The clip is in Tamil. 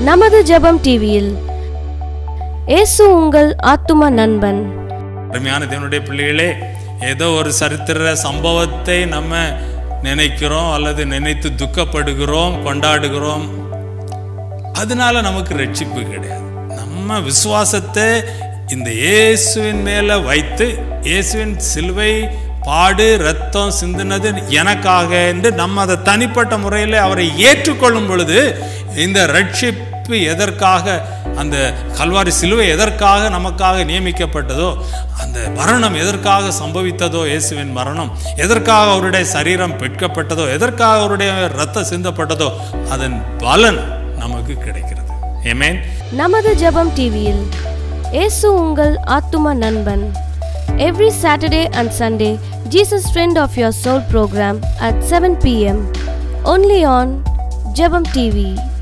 நமது ஜெபம் டிவியில் இயேசு உங்கள் ஆத்தும நண்பன் அருமையான தேவனுடைய பிள்ளைகளே ஏதோ ஒரு சரித்திர சம்பவத்தை நம்ம நினைக்கிறோம் அல்லது நினைத்து துக்கப்படுகிறோம் கொண்டாடுகிறோம் அதனால நமக்கு ரட்சிப்பு கிடையாது நம்ம விசுவாசத்தை இந்த இயேசுவின் மேல வைத்து இயேசுவின் சிலுவை பாடு ரத்தம் சிந்தினது எனக்காக என்று நம்ம அதை தனிப்பட்ட முறையில் அவரை ஏற்றுக்கொள்ளும் பொழுது இந்த ரட்சிப்பு எதற்காக அந்த கல்வாரி சிலுவை எதற்காக நமக்காக நியமிக்கப்பட்டதோ அந்த மரணம் எதற்காக சம்பவித்ததோ இயேசுவின் மரணம் எதற்காக அவருடைய சரீரம் பெட்கப்பட்டதோ எதற்காக அவருடைய ரத்தம் சிந்தப்பட்டதோ அதன் பலன் நமக்கு கிடைக்கிறது ஏமேன் நமது ஜெபம் டிவியில் இயேசு உங்கள் ஆத்தும நண்பன் every Saturday and Sunday Jesus friend of your soul program at seven PM only on ஜெபம் டிவி